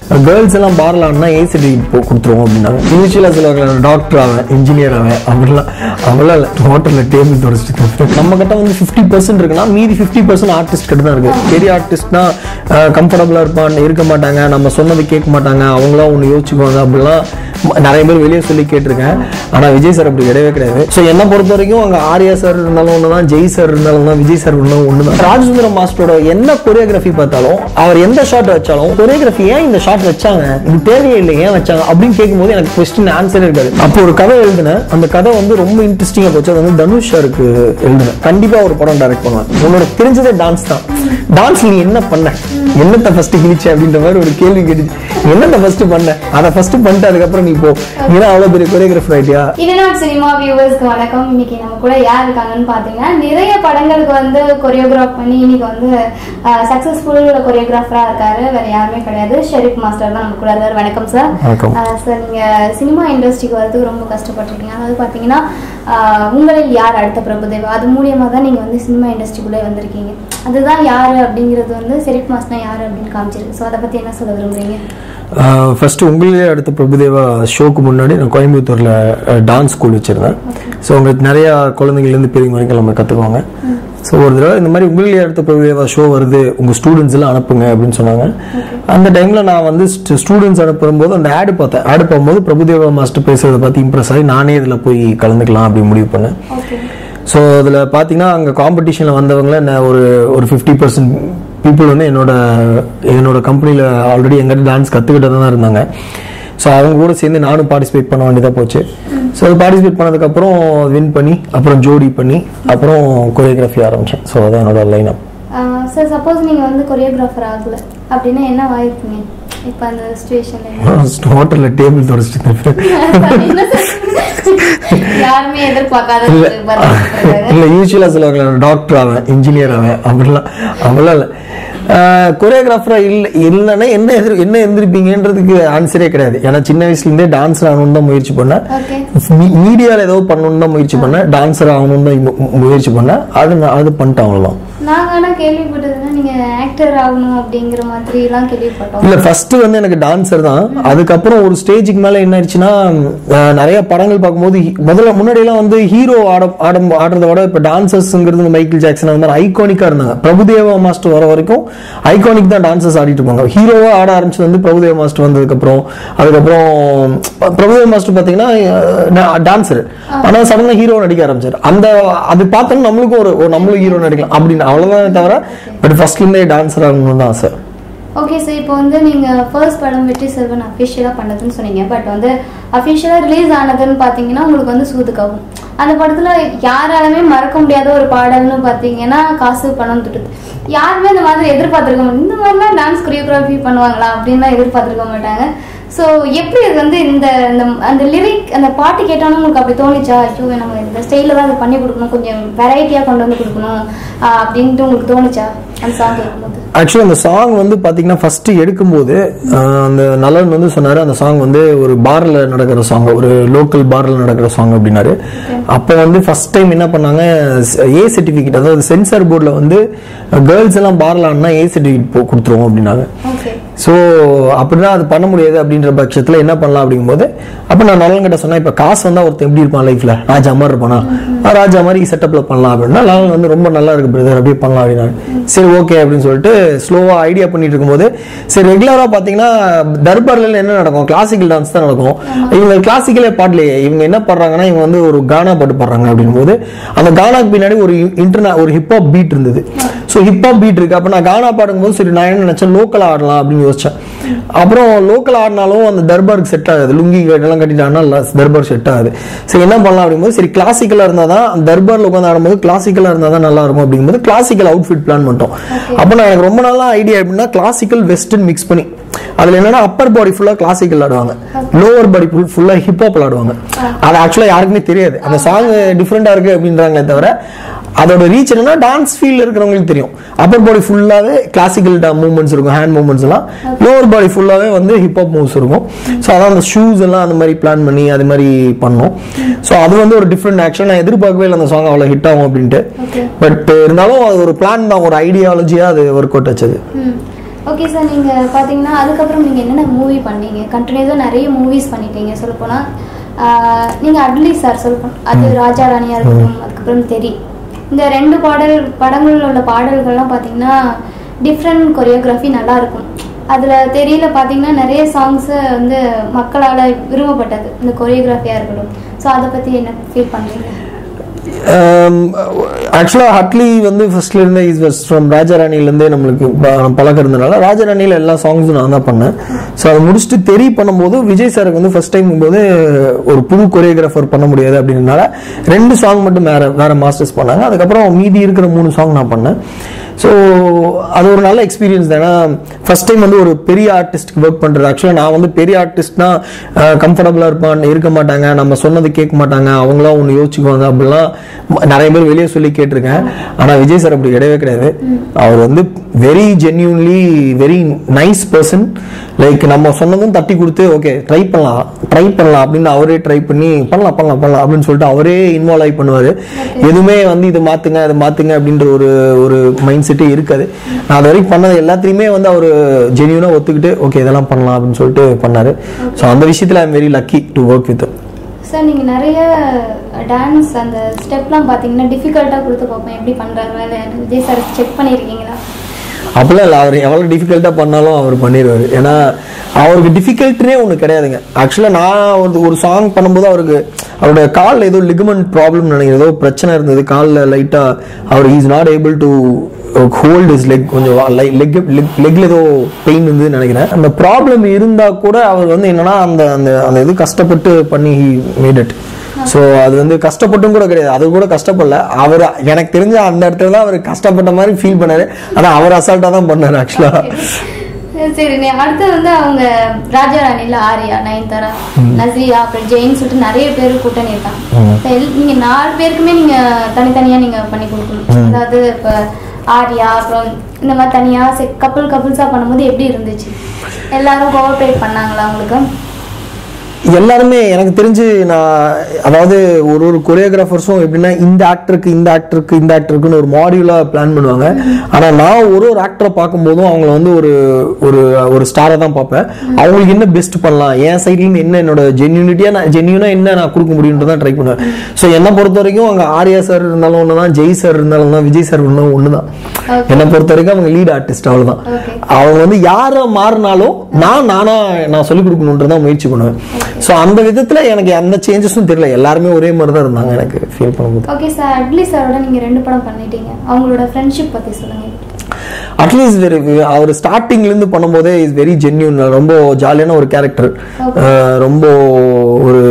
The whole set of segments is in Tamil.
கேர்ள்ஸ் எல்லாம் பார்ல ஆடினா ஏ சர்டிஃபிகேட் கொடுத்துருவோம் அப்படின்னாங்க இனிஷியலாக சில டாக்டர் ஆவேன் இன்ஜினியர் ஆவேன் அப்படிலாம் அவெல்லாம் இல்லை ஹோட்டலில் டேபிள் தொடச்சிட்டு நம்ம கிட்ட வந்து ஃபிஃப்டி பர்சன்ட் இருக்குன்னா மீதி ஃபிஃப்டி பர்சன்ட் ஆர்டிஸ்ட் கிட்ட தான் இருக்கு பெரிய ஆர்டிஸ்ட்னா கம்ஃபர்டபுளாக இருப்பான் இருக்க மாட்டாங்க நம்ம சொன்னது கேட்க மாட்டாங்க அவங்களாம் ஒன்று யோசிச்சுக்குவாங்க அப்படிலாம் ம- நிறைய பேர் வெளியே சொல்லி கேட்டிருக்கேன் ஆனால் விஜய் சார் அப்படி கிடையவே கிடையாது ஸோ என்னை பொறுத்த வரைக்கும் அங்கே ஆர்யா சார் இருந்தாலும் ஒன்று தான் ஜெய் சார் இருந்தாலும் தான் விஜய் சார் இருந்தாலும் ஒன்று தான் ராஜசுந்தரம் மாஸ்டரோட என்ன கொரியோகிராஃபி பார்த்தாலும் அவர் எந்த ஷாட் வச்சாலும் கொரியோகிராஃபி ஏன் இந்த ஷாட் வச்சாங்க இது தேவையே இல்லை ஏன் வச்சாங்க அப்படின்னு கேட்கும்போது எனக்கு கொஸ்டின் ஆன்சர் இருக்காது அப்போ ஒரு கதை எழுதினேன் அந்த கதை வந்து ரொம்ப இன்ட்ரெஸ்டிங்காக போச்சு அது வந்து தனுஷ் சாருக்கு எழுதினேன் கண்டிப்பாக ஒரு படம் டைரக்ட் பண்ணுவேன் உன்னோட தெரிஞ்சதே டான்ஸ் தான் டான்ஸ் நீ என்ன பண்ண என்னத்தை ஃபர்ஸ்ட் கிழிச்ச அப்படின்ற மாதிரி ஒரு கேள்வி கேட்டுச்சு என்னத்தை ஃபர்ஸ்ட் பண்ண அதை ஃபர்ஸ்ட் பண்ணிட்டு அதுக்கப்புறம் நீ போ ஏன்னா அவ்வளோ பெரிய கொரியோகிராஃபர் ஆயிட்டியா இதனால் சினிமா வியூவர்ஸ்க்கு வணக்கம் இன்னைக்கு நம்ம கூட யார் இருக்காங்கன்னு பாத்தீங்கன்னா நிறைய படங்களுக்கு வந்து கொரியோகிராஃப் பண்ணி இன்னைக்கு வந்து சக்சஸ்ஃபுல் கொரியோகிராஃபரா இருக்காரு வேற யாருமே கிடையாது ஷெரீப் மாஸ்டர் தான் நம்ம கூட இருக்காரு வணக்கம் சார் வணக்கம். சார் நீங்க சினிமா இண்டஸ்ட்ரிக்கு வரதுக்கு ரொம்ப கஷ்டப்பட்டிருக்கீங்க அதாவது பாத்தீங்கன்னா ஆஹ், உங்களில் யார் அடுத்த பிரபுதேவா அது மூலியமா தான் நீங்க வந்து சினிமா இண்டஸ்ட்ரிக்குள்ளே வந்திருக்கீங்க அதுதான் யாரு அப்படிங்கிறது வந்து ஷெரீப் மாஸ்டர் யாரு அப்படின்னு காமிச்சிருக்கு ஸோ அதை பத்தி என்ன சொல்ல விரும்புறீங்க ஃபர்ஸ்ட் உங்களிலே அடுத்த பிரபுதேவா ஷோக்கு முன்னாடி நான் கோயம்புத்தூரில் டான்ஸ் ஸ்கூல் வச்சுருந்தேன் ஸோ உங்களுக்கு நிறையா குழந்தைங்கள்லேருந்து பெரியவங்க வரைக்கும் நம்ம கற்றுக்குவாங்க ஸோ ஒரு தடவை இந்த மாதிரி உங்களிலே அடுத்த பிரபுதேவா ஷோ வருது உங்கள் ஸ்டூடெண்ட்ஸ் எல்லாம் அனுப்புங்க அப்படின்னு சொன்னாங்க அந்த டைமில் நான் வந்து ஸ்டூடெண்ட்ஸ் அனுப்பும்போது அந்த ஆடு பார்த்தேன் ஆடு பார்க்கும்போது பிரபுதேவா மாஸ்டர் பேசுறதை பார்த்து இம்ப்ரெஸ் ஆகி நானே இதில் போய் கலந்துக்கலாம் அப்படின்னு முடிவு பண்ணேன் ஓகே ஸோ அதில் பார்த்தீங்கன்னா அங்கே காம்படிஷனில் வந்தவங்கள நான் ஒரு ஒரு ஃபிஃப்டி பர்சன்ட் பீப்புள் வந்து என்னோட என்னோட கம்பெனியில் ஆல்ரெடி எங்கிட்ட டான்ஸ் கற்றுக்கிட்டு தான் இருந்தாங்க ஸோ அவங்க கூட சேர்ந்து நானும் பார்ட்டிசிபேட் பண்ண வேண்டியதாக போச்சு ஸோ அது பார்ட்டிசிபேட் பண்ணதுக்கப்புறம் வின் பண்ணி அப்புறம் ஜோடி பண்ணி அப்புறம் கொரியோகிராஃபி ஆரம்பித்தேன் ஸோ அதான் என்னோட லைன் அப் சார் சப்போஸ் நீங்க வந்து கொரியோகிராஃபர் ஆகல அப்படின்னா என்ன ஆயிருப்பீங்க இப்போ அந்த சுச்சுவேஷன்ல ஹோட்டலில் டேபிள் தொடச்சிட்டு யாருமே எதிர்பார்க்காத இல்ல ஒரு பதில் சொல்றாங்க. இல்ல யூஸ்வலா சொல்லுவாங்க டாக்டர் ஆவேன் இன்ஜினியர் ஆவேன் அப்படிலாம் அப்படிலாம் இல்ல கொரியோகிராஃபரா இல்ல இல்லைன்னா என்ன எதிர் என்ன எந்திருப்பீங்கன்றதுக்கு ஆன்சரே கிடையாது ஏன்னா சின்ன வயசுல இருந்தே டான்ஸர் ஆகணும்னு தான் முயற்சி பண்ணேன் ஓகே மீடியாவில் ஏதோ பண்ணணும்னு தான் முயற்சி பண்ணேன் டான்ஸர் ஆகணும்னு தான் மு- மு- முயற்சி பண்ணேன் அது நான் அது பண்ணிட்டேன் அவ்வளோதான் நாங்க ஆனா கேள்விப்பட்டதுன்னா நீங்க ஆக்டர் ஆகணும் அப்படிங்கிற மாதிரி எல்லாம் கேள்விப்பட்டோம் இல்ல ஃபர்ஸ்ட் வந்து எனக்கு டான்சர் தான் அதுக்கப்புறம் ஒரு ஸ்டேஜுக்கு மேல என்ன ஆயிடுச்சுன்னா அஹ், நிறைய படங்கள் பார்க்கும்போது ஹி- முதல்ல முன்னாடி எல்லாம் வந்து ஹீரோ ஆட ஆட ஆடுறத விட இப்ப டான்சர்ஸ்ங்கிறது இந்த மைக்கேல் ஜாக்சன் அந்த மாதிரி ஐகானிக்கா இருந்தாங்க பிரபுதேவா மாஸ்டர் வர வரைக்கும் ஐகானிக் தான் டான்சர்ஸ் ஆடிட்டு இருப்பாங்க ஹீரோவா ஆட ஆரம்பிச்சது வந்து பிரபுதேவா மாஸ்டர் வந்ததுக்கு அப்புறம் அதுக்கப்புறம் பிரபுதேவா மாஸ்டர் பாத்தீங்கன்னா டான்சர் ஆனா சடனா ஹீரோ நடிக்க ஆரம்பிச்சாரு அந்த அது பார்த்தோம்னா நம்மளுக்கும் ஒரு ஒரு நம்மளும் ஹீரோ நடிக்கலாம் அப்படின்னு அவ்வளவுதான் தவிர பட் ஃபர்ஸ்ட்ல இருந்தே டான்சர் ஆகணும்னு தான் ஆசை ஓகே சார் இப்போ வந்து நீங்க ஃபர்ஸ்ட் படம் வெற்றி செல்வன் அஃபிஷியலா பண்ணதுன்னு சொன்னீங்க பட் வந்து அஃபிஷியலா ரிலீஸ் ஆனதுன்னு பாத்தீங்கன்னா உங்களுக்கு வந்து சூதுக்கவும் அந்த படத்துல யாராலுமே மறக்க முடியாத ஒரு பாடல்னு பாத்தீங்கன்னா காசு பணம் துட்டுது யாருமே இந்த மாதிரி எதிர்பார்த்திருக்க மாட்டாங்க இந்த மாதிரிலாம் டான்ஸ் கொரியோகிராஃபி பண்ணுவாங்களா அப்படின்லாம் எதிர்பார்த்திருக்க மாட்டாங்க ஸோ எப்படி அது வந்து இந்த இந்த அந்த லிரிக் அந்த பாட்டு கேட்டாலும் உங்களுக்கு அப்படி தோணுச்சா ஐயோ நம்ம இந்த ஸ்டைலில் தான் அதை பண்ணி கொடுக்கணும் கொஞ்சம் வெரைட்டியாக கொண்டு வந்து கொடுக்கணும் ஆஹ் அப்படின்ட்டு உங்களுக்கு தோணுச்சா அந்த சாங் கேட்கும்போது ஆக்சுவலி அந்த சாங் வந்து பாத்தீங்கன்னா ஃபர்ஸ்ட் எடுக்கும்போது ஆஹ், அந்த நலன் வந்து சொன்னாரு அந்த சாங் வந்து ஒரு பார்ல நடக்கிற சாங் ஒரு லோக்கல் பார்ல நடக்கிற சாங் அப்படின்னாரு அப்போ வந்து ஃபர்ஸ்ட் டைம் என்ன பண்ணாங்க ஏ சர்டிபிகேட் அதாவது சென்சார் போர்டில் வந்து கேர்ள்ஸ் எல்லாம் பார்ல ஆடினா ஏ சர்டிபிகேட் கொடுத்துருவோம் அப்படின்னாங்க ஓகே ஸோ அப்படிதான் அது பண்ண முடியாது அப்படின்ற பட்சத்தில் என்ன பண்ணலாம் அப்படிங்கும்போது அப்போ நான் நலன் கிட்ட சொன்னேன் இப்போ காசு வந்தால் ஒருத்தன் எப்படி இருப்பான் லைஃப்ல ராஜா மாதிரி இருப்பானா ஆ, ராஜா மாதிரி செட்டப்ல பண்ணலாம் அப்படின்னா நலன் வந்து ரொம்ப நல்லா இருக்கு பிரதர் அப்படியே பண்ணலாம் அப்படின்னாரு சரி ஓகே அப்படின்னு சொல்லிட்டு ஸ்லோவா ஐடியா பண்ணிட்டு இருக்கும்போது சரி ரெகுலரா பாத்தீங்கன்னா தர்பார்ல என்ன நடக்கும் கிளாசிக்கல் டான்ஸ் தான் நடக்கும் இவங்க கிளாசிக்கலே பாடலையே இவங்க என்ன பண்றாங்கன்னா இவங்க வந்து ஒரு கானா பாட்டு பாடுறாங்க அப்படின் போது அந்த கானாக்கு பின்னாடி ஒரு இன்டர்நா ஒரு ஹிப்ஹாப் பீட் இருந்தது ஸோ ஹிப்ஹாப் பீட் இருக்கு அப்போ நான் கானா பாடும்போது சரி நான் என்ன நினைச்சேன் லோக்கல் ஆடலாம் அப்படின்னு யோசிச்சேன் அப்புறம் லோக்கல் ஆடினாலும் அந்த தர்பாருக்கு செட் ஆகாது லுங்கி எல்லாம் கட்டிட்டாங்கன்னா தர்பார் செட் ஆகுது சரி என்ன பண்ணலாம் அப்படிங்கும்போது சரி கிளாசிக்கலா இருந்தா தான் தர்பார்ல உட்காந்து ஆடும்போது கிளாசிக்கலா இருந்தா தான் நல்லா இருக்கும் அப்படிங்கும்போது கிளாசிக்கல் அவுட்ஃபிட் பிளான் பண்ணிட்டோம் அப்போ நான் எனக்கு ரொம்ப நாளா ஐடியா எப்படின்னா கிளாசிக்கல் வெஸ்டர்ன் மிக்ஸ் பண்ணி அதுல என்னன்னா அப்பர் பாடி ஃபுல்லா கிளாசிக்கல் ஆடுவாங்க லோவர் பாடி ஃபுல்லா ஹிப்ஹாப் ஆடுவாங்க அது ஆக்சுவலா யாருக்குமே தெரியாது அந்த சாங் டிஃப்ரெண்டா இருக்கு அப்படின்றாங்களே தவிர அதோட ரீச் என்னன்னா டான்ஸ் ஃபீல்ல இருக்கிறவங்களுக்கு தெரியும் அப்பர் பாடி ஃபுல்லாவே கிளாசிக்கல் மூவ்மெண்ட்ஸ் இருக்கும் ஹேண்ட் மூவ்மெண்ட்ஸ் எல்லாம் லோவர் பாடி ஃபுல்லாவே வந்து ஹிப்ஹாப் மூவ்ஸ் இருக்கும் ஸோ அதான் அந்த ஷூஸ் எல்லாம் அந்த மாதிரி பிளான் பண்ணி அது மாதிரி பண்ணோம் ஸோ அது வந்து ஒரு டிஃப்ரெண்ட் ஆக்ஷன் நான் எதிர்பார்க்கவே இல்லை அந்த சாங் அவ்வளோ ஹிட் ஆகும் அப்படின்ட்டு Okay. பட் இருந்தாலும் அது ஒரு பிளான் தான் ஒரு ஐடியாலஜியா அது ஒர்க் அவுட் ஆச்சது ம் ஓகே சார் நீங்க பாத்தீங்கன்னா அதுக்கப்புறம் நீங்க என்னென்ன மூவி பண்ணீங்க கண்டினியூஸா நிறைய மூவிஸ் பண்ணிட்டீங்க சொல்ல போனா ஆஹ், நீங்க அட்லி சார் சொல்ல அது ராஜா ராணியா இருக்கட்டும் அதுக்கப்புறம் தெரி இந்த ரெண்டு பாடல் படங்களில் உள்ள பாடல்கள்லாம் பாத்தீங்கன்னா டிஃப்ரெண்ட் கொரியோகிராஃபி நல்லா இருக்கும் அதுல தெரியல பாத்தீங்கன்னா நிறைய சாங்ஸ் வந்து மக்களால விரும்பப்பட்டது இந்த கொரியோகிராஃபியா இருக்கட்டும் ஸோ அதை பத்தி என்ன ஃபீல் பண்றீங்க ஆக்சுவலாக ஹட்லி வந்து ஃபர்ஸ்ட்ல இருந்தே இஸ் வாஸ் ஃப்ரம் ராஜாராணிலேருந்தே நம்மளுக்கு ப- பழக்கம் இருந்தனால ராஜாராணியில் எல்லா சாங்ஸும் நான் தான் பண்ணேன் ஸோ அதை முடிச்சுட்டு தெரி பண்ணும்போது விஜய் சாருக்கு வந்து ஃபர்ஸ்ட் டைம் போது ஒரு புது கொரியோகிராஃபர் பண்ண முடியாது அப்படின்றனால ரெண்டு சாங் மட்டும் வேற வேற மாஸ்டர்ஸ் பண்ணாங்க அதுக்கப்புறம் மீதி இருக்கிற மூணு சாங் நான் பண்ணேன் ஸோ அது ஒரு நல்ல எக்ஸ்பீரியன்ஸ் தான் ஏன்னா ஃபர்ஸ்ட் டைம் வந்து ஒரு பெரிய ஆர்டிஸ்ட்க்கு ஒர்க் பண்ணுறது ஆக்சுவலாக நான் வந்து பெரிய ஆர்டிஸ்ட்னா கம்ஃபர்டபுளாக இருப்பான் இருக்க மாட்டாங்க நம்ம சொன்னது கேட்க மாட்டாங்க அவங்களாம் ஒன்று யோசிச்சுக்குவாங்க அப்படிலாம் ம- நிறைய பேர் வெளியே சொல்லி கேட்டிருக்கேன் ஆனால் விஜய் சார் அப்படி கிடையவே கிடையாது அவர் வந்து very genuinely very nice person like நம்ம சொன்னதும் தட்டி கொடுத்து ஓகே ட்ரை பண்ணலாம் ட்ரை பண்ணலாம் அப்படின்னு அவரே ட்ரை பண்ணி பண்ணலாம் பண்ணலாம் பண்ணலாம் அப்படின்னு சொல்லிட்டு அவரே இன்வால்வ் ஆகி பண்ணுவார் எதுவுமே வந்து இது மாத்துங்க அது மாத்துங்க அப்படின்ற ஒரு ஒரு மைண்ட் செட்டே இருக்காது நான் அது வரைக்கும் பண்ணது எல்லாத்தையுமே வந்து அவர் ஜென்யூனாக ஒத்துக்கிட்டு ஓகே இதெல்லாம் பண்ணலாம் அப்படின்னு சொல்லிட்டு பண்ணாரு ஸோ அந்த விஷயத்தில் I am very lucky to work with sir நீங்க நிறைய டான்ஸ் அந்த ஸ்டெப்லாம் பாத்தீங்கன்னா டிஃபிகல்ட்டா கொடுத்து பார்ப்பேன் எப்படி பண்றாரு வேலை விஜய் சார் செக் பண்ணியிருக்கீங்களா அப்படிலாம் இல்லை அவர் எவ்வளோ டிஃபிகல்ட்டாக பண்ணாலும் அவர் பண்ணிடுவார் ஏன்னா அவருக்கு டிஃபிகல்ட்னே ஒன்று கிடையாதுங்க ஆக்சுவலாக நான் ஒரு ஒரு சாங் பண்ணும்போது அவருக்கு அவரோட காலில் ஏதோ லிகமெண்ட் ப்ராப்ளம் நினைக்கிறேன் ஏதோ பிரச்சனை இருந்தது காலில் லைட்டாக அவர் is not able to hold is leg கொஞ்சம் லெக் லெக்ல ஏதோ பெயின் இருந்ததுன்னு நினைக்கிறேன் அந்த ப்ராப்ளம் இருந்தால் கூட அவர் வந்து என்னன்னா அந்த அந்த அந்த இது கஷ்டப்பட்டு பண்ணி மேட் இட் ஸோ அது வந்து கஷ்டப்பட்டும் கூட கிடையாது அது கூட கஷ்டப்படல அவர் எனக்கு தெரிஞ்ச அந்த இடத்துல தான் அவர் கஷ்டப்பட்ட மாதிரி ஃபீல் பண்ணாரு ஆனால் அவர் அசால்ட்டாக தான் பண்ணாரு ஆக்சுவலாக சரி நீ அடுத்து வந்து அவங்க ராஜா ராணில ஆர்யா நயன்தாரா நஸ்ரியா அப்புறம் ஜெயின் சொல்லிட்டு நிறைய பேர் கூட்டணி இருக்காங்க இப்ப எல்- நீங்க நாலு பேருக்குமே நீங்க தனித்தனியா நீங்க பண்ணி கொடுக்கணும் அதாவது இப்ப ஆர்யா அப்புறம் இந்த மாதிரி தனியா கப்பல் கப்புள்ஸா பண்ணும்போது எப்படி இருந்துச்சு எல்லாரும் கோஆப்ரேட் பண்ணாங்களா உங்களுக்கு எல்லாருமே எனக்கு தெரிஞ்சு நான் அதாவது ஒரு ஒரு கொரியோகிராஃபர்ஸும் எப்படின்னா இந்த ஆக்டருக்கு இந்த ஆக்டருக்கு இந்த ஆக்டருக்குன்னு ஒரு மாடியூலாக பிளான் பண்ணுவாங்க ஆனால் நான் ஒரு ஒரு ஆக்டரை பார்க்கும்போதும் அவங்கள வந்து ஒரு ஒரு ஒரு ஸ்டாரை தான் பார்ப்பேன் அவங்களுக்கு என்ன பெஸ்ட் பண்ணலாம் என் சைட்லேருந்து என்ன என்னோட ஜென்யூனிட்டியாக நான் ஜென்யூனாக என்ன நான் கொடுக்க முடியுன்றதை ட்ரை பண்ணுவேன் ஸோ என்னை பொறுத்த வரைக்கும் அங்கே ஆர்யா சார் இருந்தாலும் ஒன்று தான் ஜெய் சார் இருந்தாலும் தான் விஜய் சார் இருந்தாலும் ஒன்று தான் Okay. என்னை பொறுத்த வரைக்கும் அவங்க லீட் ஆர்டிஸ்ட் அவ்வளவுதான் Okay. அவங்க வந்து யாரை மாறினாலும் நான் நானா நான் சொல்லிக் கொடுக்கணுன்றதான் முயற்சி பண்ணுவேன் ஸோ அந்த விதத்துல எனக்கு எந்த சேஞ்சஸும் தெரியல எல்லாருமே ஒரே மாதிரி தான் இருந்தாங்க எனக்கு ஃபீல் பண்ணும்போது ஓகே சார் அட்லி சாரோட நீங்க ரெண்டு படம் பண்ணிட்டீங்க அவங்களோட ஃப்ரெண்ட்ஷிப் பத்தி சொல்லுங்க அட்லீஸ்ட் வெரி அவர் ஸ்டார்டிங்ல இருந்து பண்ணும்போதே இஸ் வெரி ஜென்யூன் ரொம்ப ஜாலியான ஒரு கேரக்டர் ரொம்ப ஒரு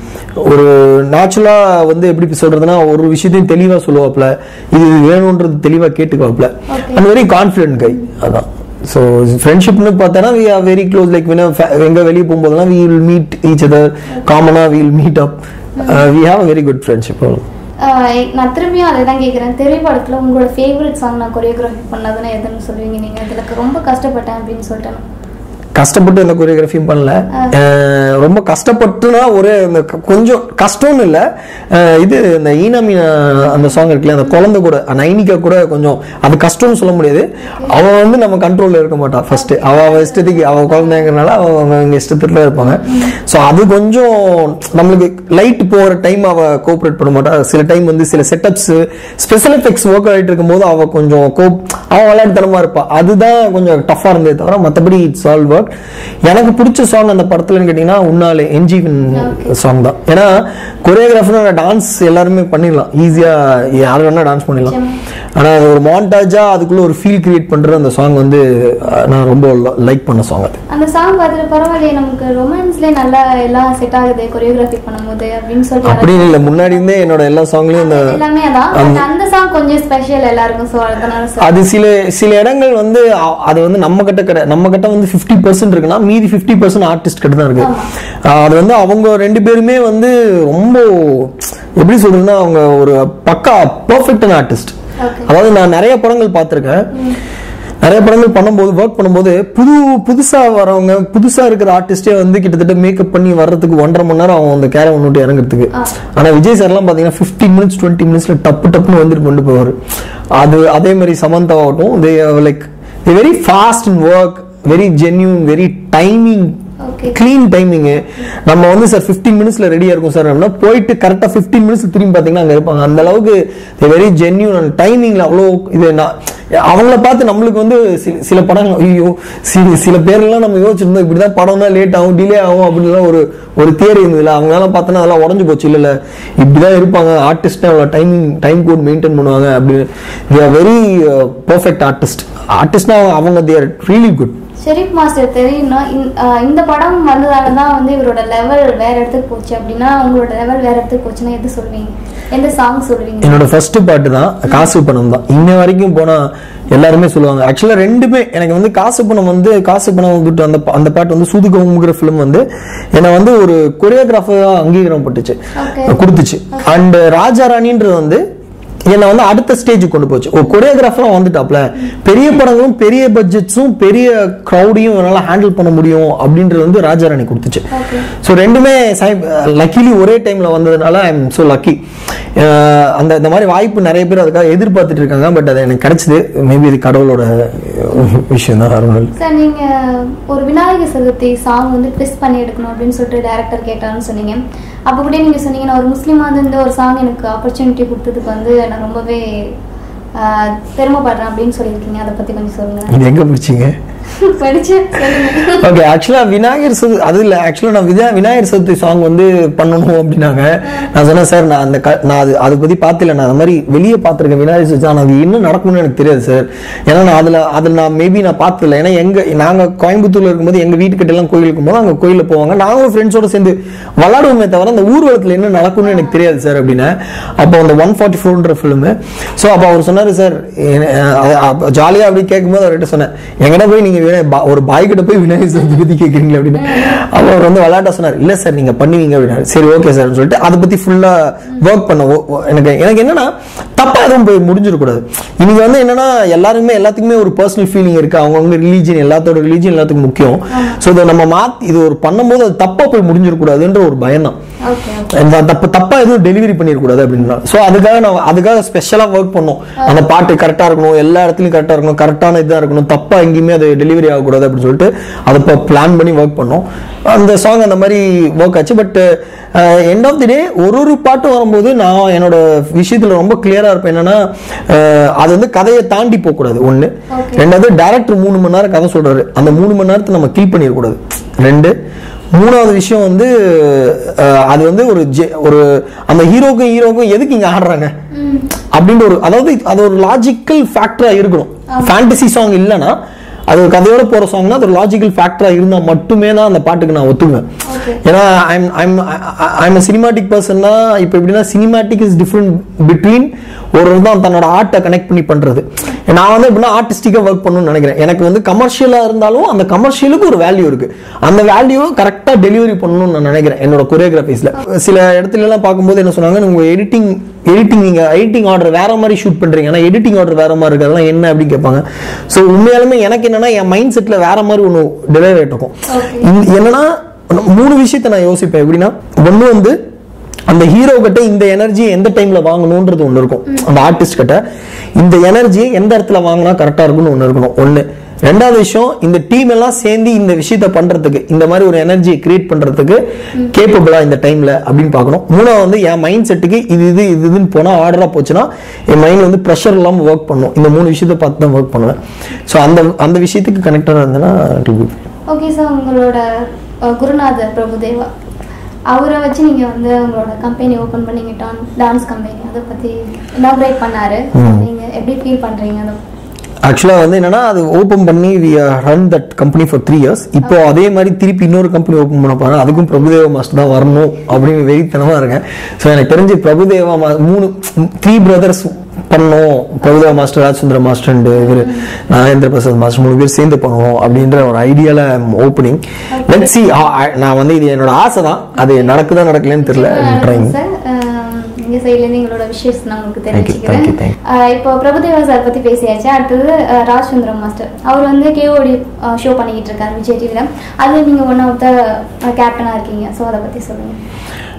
ஒரு நேச்சுரலா வந்து எப்படி சொல்றதுன்னா ஒரு விஷயத்தையும் தெளிவா சொல்லுவாப்ல இது வேணும்ன்றது தெளிவா கேட்டுக்குவாப்ல Okay. அண்ட் வெரி கான்ஃபிடென்ட் கை அதான் ஸோ ஃப்ரெண்ட்ஷிப்னு பார்த்தோன்னா we are very close like எங்க வெளியே போகும்போதெல்லாம் we will meet each other காமனா we will meet up we have very good friendship ஆஹ் நான் திரும்பியும் அதை தான் கேட்குறேன் திரைப்படத்தில் உங்களோட ஃபேவரட் சாங் நான் கொரியோகிராஃபி பண்ணதுன்னா எதுன்னு சொல்லுவீங்க நீங்கள் இதில் ரொம்ப கஷ்டப்பட்டேன் அப்படின்னு சொல்லிட்டேன் கஷ்டப்பட்டு எந்த கொரியோகிராஃபியும் பண்ணல அஹ் ரொம்ப கஷ்டப்பட்டுனா ஒரு இந்த க- கொஞ்சம் கஷ்டம்னு இல்லை அஹ் இது இந்த ஈனாமி அந்த சாங் இருக்குல்ல அந்த குழந்தை கூட நைனிகா கூட கொஞ்சம் அது கஷ்டம்னு சொல்ல முடியாது அவன் வந்து நம்ம கண்ட்ரோல்ல இருக்க மாட்டான் ஃபர்ஸ்ட் அவ அவ இஷ்டத்துக்கு அவ குழந்தைங்கிறனால அவ அவங்க இஷ்டத்துல இருப்பாங்க ஸோ அது கொஞ்சம் நம்மளுக்கு லைட் போகிற டைம் அவ கோஆப்ரேட் பண்ண மாட்டா சில டைம் வந்து சில செட்டப்ஸ் ஸ்பெஷல் எஃபெக்ட்ஸ் ஒர்க் ஆகிட்டு இருக்கும்போது அவ கொஞ்சம் கோப் அவன் விளையாட்டுத்தனமா இருப்பா அதுதான் கொஞ்சம் டஃபா இருந்தே தவிர மற்றபடி இட்ஸ் ஆல் ஒர்க் எனக்கு பிடிச்ச சாங் அந்த படத்துலன்னு கேட்டிங்கன்னா உன்னாலே என்ஜீவன் சாங் தான் ஏன்னா கொரியோகிராஃபர் டான்ஸ் எல்லாருமே பண்ணிடலாம் ஈஸியா யார் வேணா டான்ஸ் பண்ணிடலாம் ஆனா அது ஒரு மாண்டாஜா அதுக்குள்ள ஒரு ஃபீல் கிரியேட் பண்ற அந்த சாங் வந்து அஹ், நான் ரொம்ப லைக் பண்ண சாங் அது அந்த சாங் பார்த்துட்டு பரவாயில்லையே நமக்கு ரொமான்ஸ்லேயே நல்லா எல்லாம் செட் ஆகுது கொரியோகிராஃபி பண்ணும்போது அப்படின்னு சொல்லிட்டு அப்படின்னு இல்லை முன்னாடி இருந்தே என்னோட எல்லா சாங்லயும் இந்த எல்லாமே அதான் But அந்த சாங் கொஞ்சம் ஸ்பெஷல் எல்லாருக்கும் ஸோ அதனால சொல்றேன். அது சில சில இடங்கள் வந்து அ- அது வந்து நம்ம கிட்ட கிடை நம்ம கிட்ட வந்து 50% பர்சன்ட் இருக்குன்னா மீதி 50% பர்சன்ட் ஆர்டிஸ்ட் கிட்ட தான் இருக்கு அஹ் அது வந்து அவங்க ரெண்டு பேருமே வந்து ரொம்ப எப்படி சொல்றதுன்னா அவங்க ஒரு பக்கா பர்ஃபெக்டான ஆர்டிஸ்ட் Okay. அதாவது நான் நிறைய படங்கள் பார்த்துருக்கேன் நிறைய படங்கள் பண்ணும்போது ஒர்க் பண்ணும்போது புது புதுசா வரவங்க புதுசா இருக்கிற ஆர்டிஸ்டே வந்து கிட்டத்தட்ட மேக்கப் பண்ணி வர்றதுக்கு ஒன்றரை மணி நேரம் ஆகும் அந்த கேரை விட்டு இறங்குறதுக்கு ஆனா விஜய் சார்லாம் பாத்தீங்கன்னா 15 மினிட்ஸ் டுவெண்ட்டி மினிட்ஸ்ல டப்பு டப்புன்னு வந்துட்டு கொண்டு போவார் அது அதே மாதிரி சமந்தா ஆகட்டும் they like very fast in work very genuine very timing okay clean timing நம்ம வந்து சார் ஃபிஃப்டீன் மினிட்ஸ்ல ரெடியா இருக்கும் சார் அப்படின்னா போயிட்டு கரெக்டாக ஃபிஃப்டீன் மினிட்ஸ் திரும்பி பார்த்தீங்கன்னா அங்கே இருப்பாங்க அந்த அளவுக்கு வெரி ஜென்யூன் அண்ட் டைமிங்ல அவ்வளோ இது நான் அவங்கள பார்த்து நம்மளுக்கு வந்து சில சில படங்கள் ஐயோ சில சில பேர்லாம் நம்ம யோசிச்சிருந்தோம் இப்படி தான் படம் தான் லேட் ஆகும் டிலே ஆகும் அப்படின்லாம் ஒரு ஒரு தியரி இருந்ததுல அவங்களாம் பார்த்தோன்னா அதெல்லாம் உடஞ்சு போச்சு இல்லைல்ல இப்படி தான் இருப்பாங்க ஆர்டிஸ்ட் அவ்வளோ டைமிங் டைம் கோட் மெயின்டைன் பண்ணுவாங்க அப்படின்னு they are very perfect artist ஆர்டிஸ்ட்னா அவங்க their really good Sherif master தெரியும்னா இந்த- ஆஹ் இந்த படம் வந்ததால தான் வந்து இவரோட லெவல் வேற இடத்துக்கு போச்சு அப்படின்னா உங்களோட லெவல் வேற இடத்துக்கு போச்சுன்னா எது சொல்வீங்க எந்த சாங் சொல்வீங்க என்னோட ஃபர்ஸ்ட் பாட்டு தான் காசு பணம் தான் இன்ன வரைக்கும் போனா எல்லாருமே சொல்லுவாங்க ஆக்சுவலா ரெண்டுமே எனக்கு வந்து காசு பணம் வந்து காசு பணம் வந்துட்டு அந்த பா- அந்த பாட்டு வந்து சூதுகமுங்கிற ஃபிலிம் வந்து என்னை வந்து ஒரு கொரியோகிராஃபரா அங்கீகாரம் பட்டுச்சு Okay. கொடுத்துச்சு அண்ட் ராஜா ராணின்றது வந்து என்னை வந்து அடுத்த ஸ்டேஜுக்கு கொண்டு போச்சு ஒரு கொரியோகிராஃபராக வந்துட்டாப்ல பெரிய படங்களும் பெரிய பட்ஜெட்ஸும் பெரிய க்ரௌடையும் என்னால் ஹேண்டில் பண்ண முடியும் அப்படின்றது வந்து ராஜாராணி கொடுத்துச்சு ஓகே ஸோ ரெண்டுமே லக்கிலி ஒரே டைம்ல வந்ததுனால ஐ எம் ஸோ லக்கி அந்த இந்த மாதிரி வாய்ப்பு நிறைய பேர் அதுக்காக எதிர்பார்த்துட்டு இருக்காங்க பட் அது எனக்கு கிடைச்சது மேபி இது கடவுளோட விஷயம் தான் அருண் சார் நீங்க ஒரு விநாயகர் சதுர்த்தி சாங் வந்து ட்விஸ்ட் பண்ணி எடுக்கணும் அப்படின்னு சொல்லிட்டு டேரக்டர் கேட்டாருன்னு சொன்னீங்க அப்போ கூட நீங்க சொன்னீங்க நான் ஒரு முஸ்லீமா வந்து இந்த ஒரு சாங் எனக்கு ஆப்பர்ச்சுனிட்டி கொடுத்ததுக்கு வந்து நான் ரொம்பவே ஆஹ், பெருமைப்படுறேன் அப்படின்னு சொல்லியிருக்கீங்க அதை பத்தி கொஞ்சம் சொல்லுங்க இது எங்க பிடிச்சிங்க படிச்சு சொல்லுங்க ஓகே ஆக்சுவலா விநாயகர் சது அது இல்ல ஆக்சுவலா நான் விஜயா விநாயகர் சதுர்த்தி சாங் வந்து பண்ணணும் அப்படின்னாங்க நான் சொன்னேன் சார் நான் அந்த க- நான் அது அதை பத்தி பார்த்துல நான் அந்த மாதிரி வெளியே பார்த்திருக்கேன் விநாயகர் சதுர்த்தி ஆனா அது என்ன நடக்கும்னு எனக்கு தெரியாது சார் ஏன்னா நான் அதுல அதுல நான் மேபி நான் பார்த்ததில்ல ஏன்னா எங்க நாங்க கோயம்புத்தூர்ல இருக்கும்போது எங்க வீட்டுக்கிட்ட எல்லாம் கோயில் இருக்கும்போது அங்க கோயில்ல போவாங்க நாங்களும் ஃப்ரெண்ட்ஸோட சேர்ந்து விளாடுவோமே தவிர அந்த ஊர்வலத்துல என்ன நடக்கும்னு எனக்கு தெரியாது சார் அப்படின்னு அப்போ அந்த ஒன் ஃபார்ட்டி ஃபோர்ன்ற ஃபிலிமு ஸோ அப்போ அவர் சொன்னாரு சார் ஜாலியாக அப்படி கேட்கும்போது அவர்கிட்ட சொன்னேன் எங்கடா போய் நீங்க விநாய- பா- ஒரு பாய் கிட்ட போய் விநாயகர் சதுர்த்தி பத்தி கேட்குறீங்களா அப்படின்னு அப்போ அவர் வந்து விளையாட்ட சொன்னார் இல்ல சார் நீங்க பண்ணுவீங்க அப்படின்னாரு சரி ஓகே சார்னு சொல்லிட்டு அதை பத்தி ஃபுல்லா ஒர்க் பண்ண ஓ- ஓ- எனக்கு எனக்கு என்னன்னா தப்பா எதுவும் போய் முடிஞ்சிடக்கூடாது இன்னைக்கு வந்து என்னன்னா எல்லாருமே எல்லாத்துக்குமே ஒரு பர்சனல் ஃபீலிங் இருக்கு அவங்கவுங்க ரிலீஜன் எல்லாத்தோட ரிலீஜன் எல்லாத்துக்கும் முக்கியம் ஸோ இதை நம்ம மாத்தி இது ஒரு பண்ணும்போது அது தப்பா போய் முடிஞ்சிடக்கூடாதுன்ற ஒரு பயம் தான் ஓகே இந்த தப்பு தப்பா எதுவும் டெலிவரி பண்ணிடக்கூடாது அப்படின்னா ஸோ அதுக்காக நான் அதுக்காக ஸ்பெஷலாக ஒர்க் பண்ணோம் அந்த பாட்டு கரெக்டாக இருக்கணும் எல்லா இடத்துலையும் கரெக்டாக இருக்கணும் கரெக்டான இதாக இருக்கணும் தப்பா எங்கேயுமே அது டெலிவரி ஆகக்கூடாது அப்படின்னு சொல்லிட்டு அதை இப்போ பிளான் பண்ணி ஒர்க் பண்ணோம் அந்த சாங் அந்த மாதிரி ஒர்க் ஆச்சு but end of the day ஒரு ஒரு பாட்டு வரும்போது நான் என்னோட விஷயத்துல ரொம்ப கிளியரா இருப்பேன் என்னன்னா அஹ், அது வந்து கதையை தாண்டி போகக்கூடாது ஒண்ணு Okay. ரெண்டாவது டேரக்டர் மூணு மணி நேரம் கதை சொல்றாரு அந்த மூணு மணி நேரத்தை நம்ம கீல் பண்ணிடக்கூடாது ரெண்டு மூணாவது விஷயம் வந்து அஹ், அது வந்து ஒரு ஜெ- ஒரு அந்த ஹீரோக்கும் ஹீரோக்கும் எதுக்கு இங்க ஆடுறாங்க அப்படின்ற ஒரு அதாவது அது ஒரு லாஜிக்கல் ஃபேக்டரா இருக்கணும் ஃபேண்டசி சாங் இல்லைன்னா அது ஒரு கதையோட போற சாங்னா அது ஒரு லாஜிக்கல் ஃபேக்டரா இருந்தா மட்டுமே தான் அந்த பாட்டுக்கு நான் ஒத்துக்குவேன் Okay. ஏன்னா ஐம் ஐம் ஐம் சினிமாட்டிக் பர்சன்னா இப்போ எப்படின்னா சினிமாட்டிக் இஸ் டிஃப்ரெண்ட் பிட்வீன் ஒரு தான் தன்னோட ஆர்ட்டை கனெக்ட் பண்ணி பண்றது நான் வந்து எப்படின்னா ஆர்டிஸ்டிக்காக ஒர்க் பண்ணணும்னு நினைக்கிறேன் எனக்கு வந்து கமர்ஷியலாக இருந்தாலும் அந்த கமர்ஷியலுக்கு ஒரு வேல்யூ இருக்கு அந்த வேல்யூ கரெக்டாக டெலிவரி பண்ணணும்னு நான் நினைக்கிறேன் என்னோட கொரியோகிராஃபிஸில் சில இடத்துல எல்லாம் பார்க்கும்போது என்ன சொன்னாங்க உங்க எடிட்டிங் எடிட்டிங் நீங்க எடிட்டிங் ஆர்டர் வேற மாதிரி ஷூட் பண்றீங்க ஆனா எடிட்டிங் ஆர்டர் வேற மாதிரி இருக்கு அதெல்லாம் என்ன அப்படின்னு கேட்பாங்க ஸோ உண்மையாலுமே எனக்கு என்னன்னா என் மைண்ட் செட்ல வேற மாதிரி ஒன்று டெலிவரி ஆகிட்டு இருக்கும் Okay. இந்த- என்னன்னா மூணு விஷயத்த நான் யோசிப்பேன் எப்படின்னா ஒண்ணு வந்து அந்த ஹீரோ கிட்ட இந்த எனர்ஜி எந்த டைம்ல வாங்கணும்ன்றது ஒண்ணு இருக்கும் அந்த ஆர்டிஸ்ட் கிட்ட இந்த எனர்ஜி எந்த இடத்துல வாங்கினா கரெக்டா இருக்கும்னு ஒண்ணு இருக்கணும் ஒண்ணு ரெண்டாவது விஷயம் இந்த டீம் எல்லாம் சேர்ந்து இந்த விஷயத்த பண்றதுக்கு இந்த மாதிரி ஒரு எனர்ஜியை கிரியேட் பண்றதுக்கு கேப்பபிளா இந்த டைம்ல அப்படின்னு பார்க்கணும் மூணாவது வந்து என் மைண்ட் செட்டுக்கு இது இது இது இதுன்னு போனா ஆர்டரா போச்சுன்னா என் மைண்ட் வந்து ப்ரெஷர் இல்லாம ஒர்க் பண்ணும் இந்த மூணு விஷயத்த பார்த்து தான் ஒர்க் பண்ணுவேன் ஸோ அந்த அந்த விஷயத்துக்கு கனெக்டடா இருந்தேன்னா it will be good. Okay sir உங்களோட அஹ், குருநாதர் பிரபுதேவா அவரை வச்சு நீங்க வந்து உங்களோட கம்பெனி ஓபன் பண்ணீங்க டான் டான்ஸ் கம்பெனி அதை பத்தி இனாகிரேட் பண்ணாரு நீங்க எப்படி ஃபீல் பண்றீங்க அதை ஆக்சுவலாக வந்து என்னன்னா அது ஓப்பன் பண்ணி we run that company for three years இப்போ அதே மாதிரி திருப்பி இன்னொரு கம்பெனி ஓப்பன் பண்ண போறேன் அதுக்கும் பிரபுதேவா மாஸ்டர் தான் வரணும் அப்படின்னு வெறித்தனமா இருக்கேன் ஸோ எனக்கு தெரிஞ்சு பிரபுதேவா மா மூணு த்ரீ பிரதர்ஸ் பண்ணோம் Prabhudeva master Rajasundara master and இவர் நாகேந்திர பிரசாத் மாஸ்டர் மூணு பேர் சேர்ந்து பண்ணுவோம் அப்படின்ற ஒரு ஐடியால ஓப்பனிங் லெட் சி நான் வந்து இது என்னோட ஆசை தான் அது நடக்குதா நடக்கலன்னு தெரியல ட்ரைங் சார் எங்க சைட்ல இருந்து எங்களோட விஷஸ் நான் உங்களுக்கு Thank you, thank you, தெரிவிச்சுக்கிறேன் thank அஹ், இப்போ பிரபுதேவா சார் பத்தி பேசியாச்சு அடுத்தது அஹ், ராஜ் சுந்தரம் மாஸ்டர் அவர் வந்து கேஓடி ஷோ பண்ணிக்கிட்டு இருக்காரு விஜய் டிவில அது நீங்க ஒன் ஆஃப் த கேப்டனா இருக்கீங்க ஸோ அதை பத்தி சொல்லுங்க